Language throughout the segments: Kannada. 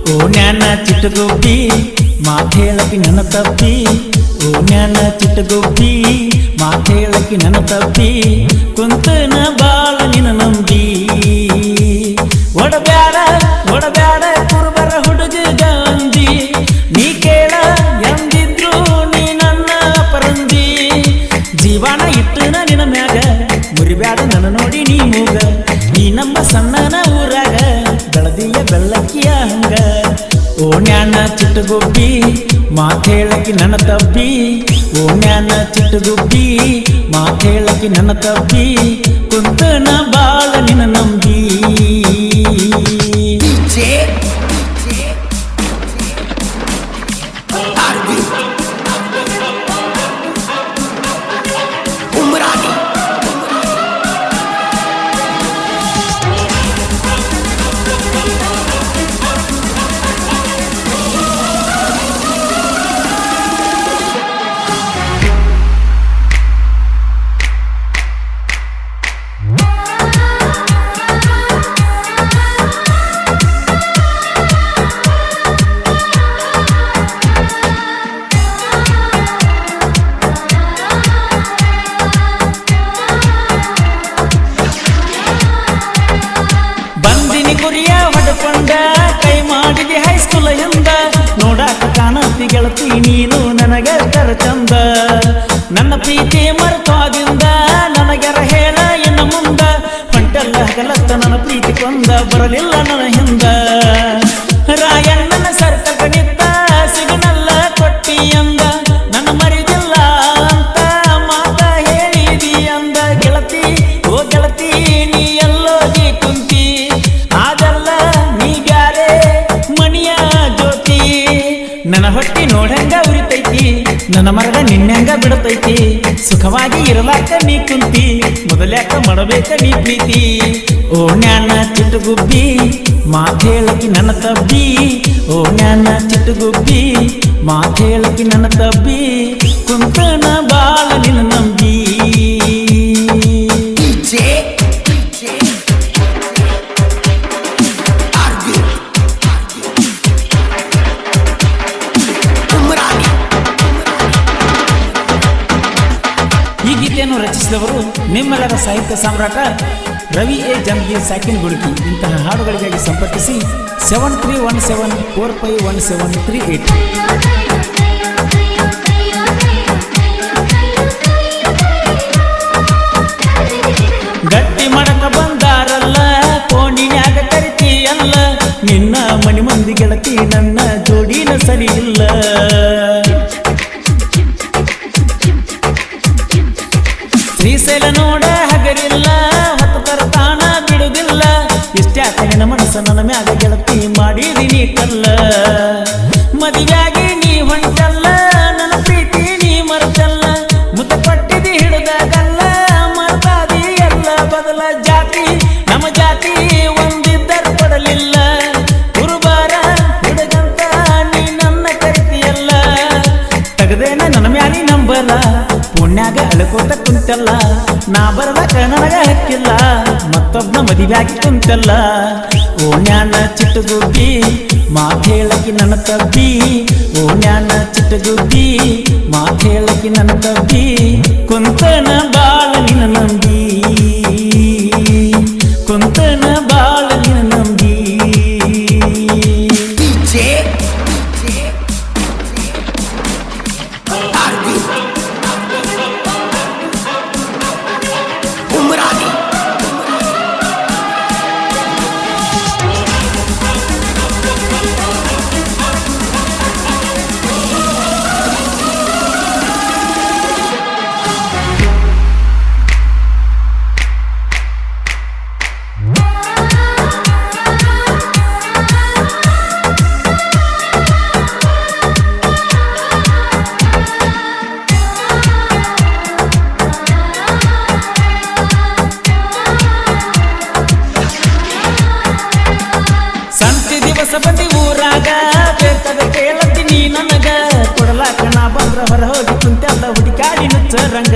ಓ ನ್ಯಾನ ಚಿಟ್ಟಗೊಬ್ಬಿ ಮಾತೇಳಕಿ ನನ್ನ ತಪ್ಪಿ ಓ ನ್ಯಾನ ಚಿಟ್ಟಗೊಬ್ಬಿ ಮಾತೇಳಕಿ ನನ್ನ ತಪ್ಪಿ ಕುಂತನ ಬಾಳ ನಿನ್ನ ನಂಬಿ ಒಡಬ್ಯಾಡ ಒಡಬ್ಯಾಡ ಕುರುಬರ ಹುಡುಗ ಗಂಜಿ ನೀ ಕೇಳ ಎಂದಿದ್ರು ನೀ ನನ್ನ ಪರಂಜಿ ಜೀವನ ಇಟ್ಟನ ನಿನ್ನ ಮ್ಯಾಗ ಮುರಿಬ್ಯಾಡ ನನ್ನ ನೋಡಿ ನೀ ಮೂಗ ನೀ ನಮ್ಮ ಸಣ್ಣನ ಊರಾಗ ಬೆಳದಿಯ ಬೆಳ್ಳಕ್ಕಿಯ ಹಂಗ ಓ ನ್ಯಾನ ಚಿಟ್ಟಗೊಬ್ಬಿ ಮಾತೇಳಕಿ ನನ್ನ ತಬ್ಬಿ ಓ ನ್ಯಾನ ಚಿಟ್ಟಗೊಬ್ಬಿ ಮಾತೇಳಕಿ ನನ್ನ ತಬ್ಬಿ ಕುಂತನ ಬಾಳ ನಿನ್ನ ನಂಬಿ DJ Arvin Umrani ಬಂದಿನಿ ಗುರಿಯ ಹೊಡ್ಕೊಂಡ ಕೈ ಮಾಡಿದೆ ಹೈಸ್ಕೂಲ್ ಎಂದ ನೋಡಾಕ ಕಾಣತಿ ಗೆಳತಿ ನೀನು ನನಗ ತರ ಚಂದ ನನ್ನ ಪ್ರೀತಿ ಮರ್ತೋದಿಂದ ನನಗರ ಹೇಳ ಇನ್ನ ಮುಂದ ಹೊಂಟಲ್ಲ ಹಗಲತ್ತ ನನ್ನ ಪ್ರೀತಿ ಕೊಂದ ಬರಲಿಲ್ಲ ನನ್ನ ಹಿಂದ ರಾಯಣ್ಣನ ಸರ್ಕಲ್ ನಿತ್ತ ಸಿಗನಲ್ಲ ಕೊಟ್ಟಿ ಅಂದ ನನ್ನ ಮರಿದಿಲ್ಲ ಅಂತ ಮಾತ ಹೇಳಿದಿ ಅಂದ ಗೆಳತಿ ಓ ಗೆಳತಿ ನೀ ಎಲ್ಲೋಗಿ ಕುಂತಿ ಅದಲ್ಲ ನೀ ಬ್ಯಾರೆ ಮಣಿಯ ಜ್ಯೋತಿ ನನ್ನ ಹೊಟ್ಟಿ ನೋಡಂಗ ಉರಿತೈತಿ ನನ್ನ ಮರದ ನಿನ್ನಂಗ ಬಿಡತೈತಿ ಸುಖವಾಗಿ ಇರಲಾಕ ನೀ ಕುಂತಿ ಮೊದಲ್ಯಾಕ ಮಾಡಬೇಕ ನೀ ಪ್ರೀತಿ ಓ ನ್ಯಾನ ಚಿಟ್ಟುಗುಬ್ಬಿ ಮಾತೇಳಕಿ ನನ್ನ ತಬ್ಬಿ ಓ ನ್ಯಾನ ಚಿಟ್ಟುಗುಬ್ಬಿ ಮಾತೇಳಕಿ ನನ್ನ ತಬ್ಬಿ ಕುಂತನ ಬಾಳ ನಿನ್ನ ನಂಬಿ DJ Arvin Umrani ಈ ಗೀತೆಯನ್ನು ರಚಿಸಿದವರು ನಿಮ್ಮೆಲ್ಲರ ಸಾಹಿತ್ಯ ಸಾಮ್ರಾಟ ರವಿ ಎ ಜಂಗಿ ಸಾಕಿನ್ ಗುಡುಕಿ ಇಂತಹ ಹಾಡುಗಳಿಗಾಗಿ ಸಂಪರ್ಕಿಸಿ seven three one seven four five one seven three eight ಗಟ್ಟಿ ಮಡಕ ಬಂದಾರಲ್ಲ ಕೋಣಿನ್ಯಾಗ ಕರಿತೀಯಲ್ಲ ನಿನ್ನ ಮಣಿ ಮಂದಿ ಗೆಳತಿ ನನ್ನ ಜೋಡಿನ ಸರಿ ಇಲ್ಲ ಶ್ರೀಶೈಲ ನೋಡ ಹಗರಿಲ್ಲ ಹೊತ್ತು ತರತಾನ ಬಿಡುದಿಲ್ಲ ಇಷ್ಟ್ಯಾಕ ನಿನ್ನ ಮನಸ್ಸ ನನ್ನ ಮ್ಯಾಗ ಗೆಳತಿ ಮಾಡಿದೀನಿ ಕಲ್ಲ ಮದುವೆಯಾಗಿ ನೀ ಹೊಂಟಲ್ಲ ನನ್ನ ಪ್ರೀತಿ ನೀ ಮರ್ತಲ್ಲ ಮುತ್ತ ಕೊಟ್ಟಿದಿ ಹಿಡಿದಾಗಲ್ಲ ಮರ್ತಾದಿ ಎಲ್ಲ ಬದಲ ಜಾತಿ ನಮ್ಮ ಜಾತಿ ಒಂದಿದ್ದರ ಕೊಡಲಿಲ್ಲ ಕುರುಬಾರ ಹುಡುಗಂತ ನೀ ನನ್ನ ಕರಿತಿಯಲ್ಲ ತೆಗದೇನ ನನ್ನ ಮ್ಯಾಲಿ ನಂಬಲ್ಲ ಪುಣ್ಯಾಗ ಅಳ್ಕೋತ ಕುಂತಲ್ಲ ನಾ ಬರಬೇಕ ನನಗ ಹಕ್ಕಿಲ್ಲ ಮತ್ತೊಬ್ಬನ ಮದುವೆಯಾಗಿ ಕುಂತಲ್ಲ ಓ ನ್ಯಾನ ಚಿಟ್ಟಗುಬ್ಬಿ ಮಾತೇಳಕಿ ನನ್ನ ತಬ್ಬಿ ಓ ನ್ಯಾನ ಚಿಟ್ಟಗುಬ್ಬಿ ಮಾತೇಳಕಿ ನನ್ನ ತಬ್ಬಿ ಕುಂತನ ಬಾಳ ನಿನ್ನ ನಂಬಿ ಕುಂತನ ಬಾಳ ನಿನ್ನ ನಂಬಿ DJ Arvin Umrani ಸಂತಿ ದಿವಸ ಬಂದಿ ಊರಾಗ ಬೇಕಾದ ಕೇಳತ್ತೀನಿ ನನಗ ಕೊಡಲಾಕ ನಾ ಬಂದ್ರ ಹೊರ ಹೋಗಿ ಕುಂತೆಲ್ಲ ಹುಡುಕಾಡಿ ನುಚ್ಚ ರಂಗ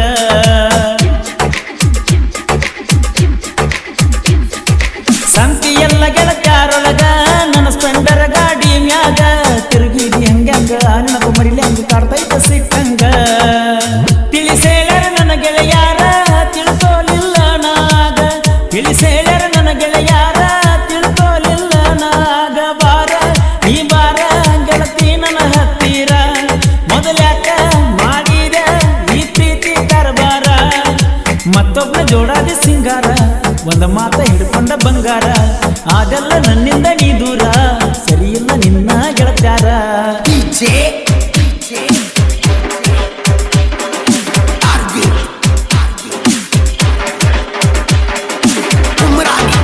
ಸಂತಿ ಎಲ್ಲ ಗೆಳತ್ಯಾರೊಳಗ ನನ್ನ ಸ್ಪೆಂಡರ ಗಾಡಿ ಮ್ಯಾಗ ಅದೆಲ್ಲ ನನ್ನಿಂದ ನೀ ದೂರ ಸರಿಯಿಲ್ಲ ನಿನ್ನ ಗೆಳತ್ಯಾರ DJ Arvin Umrani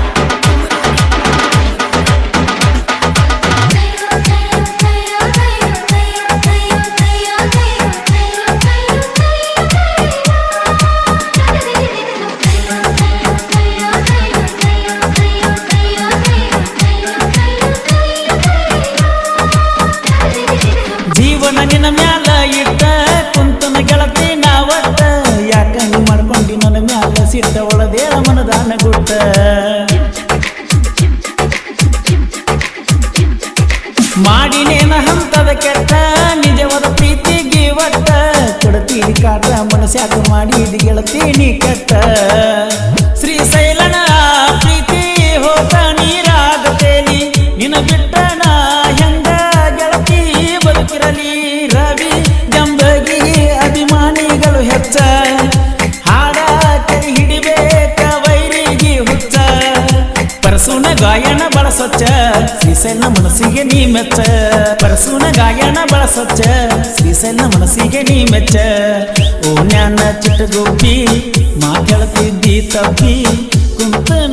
ಜೀವನ ನಿನ್ನ ಮ್ಯಾಲ ಇಟ್ಟ ಕುಂತನ ಗೆಳತಿ ನಾವಟ್ಟ ಯಾಕ ನೀ ಮಾಡ್ಕೊಂಡಿ ನನ್ನ ಮ್ಯಾಲ ಸಿಟ್ಟ ಒಳದೇಳ ಮನದಾನ ಗುಟ್ಟ ಮಾಡಿನೇನ ಹಂತದ ಕೆಟ್ಟ ನಿಜವಾದ ಪ್ರೀತಿಗೆ ಒಟ್ಟ ಕೊಡತೀರಿ ಕಾಟ ಮನಸ್ಯಾಕ ಮಾಡಿದ ಗೆಳತಿ ನೀ ಕೆಟ್ಟ ಶ್ರೀಶೈಲನ ಪ್ರೀತಿ ಹೋಗ ನೀರಾಗತೇಲಿ ನಿನ ಬಿಟ್ಟಣ ಹೆಂಗ ಗೆಳತಿ ಬದುಕಿರಲಿ ರವಿ ಜಂಬಗಿ ಅಭಿಮಾನಿಗಳು ಹೆಚ್ಚ ಹಾಡ ಕೈ ಹಿಡಿಬೇಕ ವೈರಿಗೆ ಹುಚ್ಚ ಪರಸುನ ಗಾಯನ ಬಳಸೊಚ್ಚ ಶ್ರೀಶೈಲ ಮನಸ್ಸಿಗೆ ನೀ ಮೆಚ್ಚ ಪರಸುನ ಗಾಯನ ಬಳಸೊಚ್ಚ ಶ್ರೀಶೈಲ ಮನಸ್ಸಿಗೆ ನೀ ಮೆಚ್ಚ ಓ ಜ್ಞಾನ ಚಿಟ್ಟಗೊಬ್ಬಿ ಮಾತಾಡ್ತಿದ್ದಿ ತಪ್ಪಿ ಕುಂತ